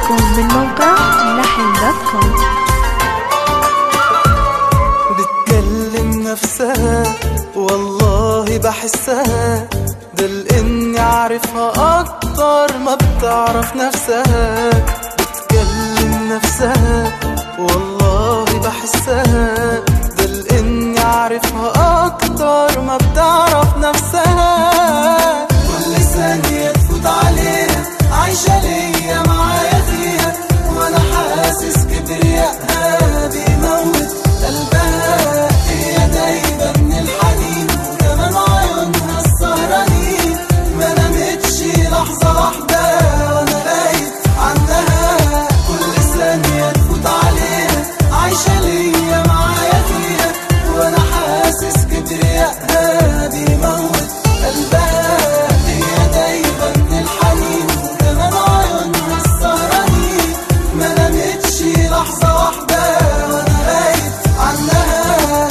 لكم من موقع لحن دوت كوم بتكلم نفسها والله بحسها ده لاني عارفها اكتر ما بتعرف نفسها بتكلم نفسها والله بحسها ده لاني عارفها اكتر ما بتعرف نفسها كل ثانية تفوت عليها عايشة ليا معايا فيها وانا حاسس كبريائها بيموت قلبها هي دايبة من الحنين وكمان عيونها السهرانين ما نامتش لحظة واحدة وانا بايت عنها كل ثانية تفوت عليها عايشة ليا معايا فيها وانا حاسس كبريائها بيموت قلبها هي دايبة من الحنين وكمان عيونها السهرانين ما نامتش لحظة واحدة وانا بايت عنها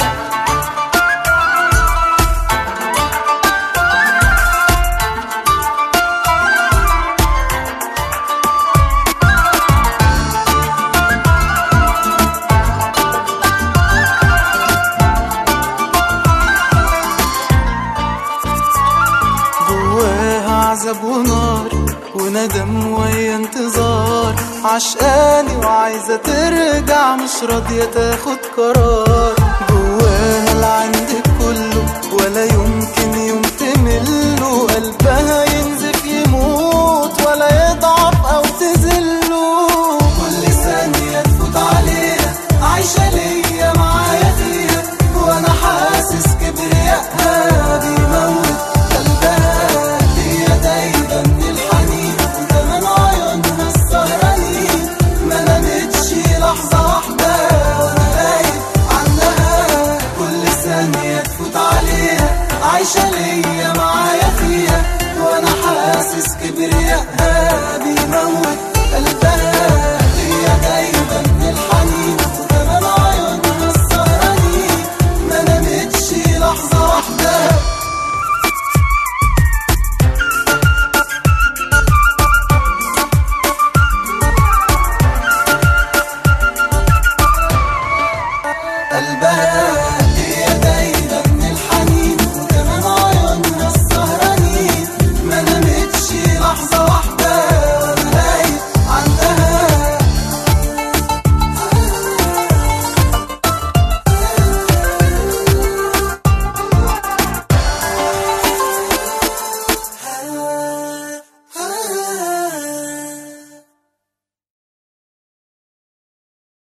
جواها عذاب ونار وندم ويا انتظار عشقاني وعايزة ترجع مش راضية تاخد قرار جواها اللي عندك كله ولا يوم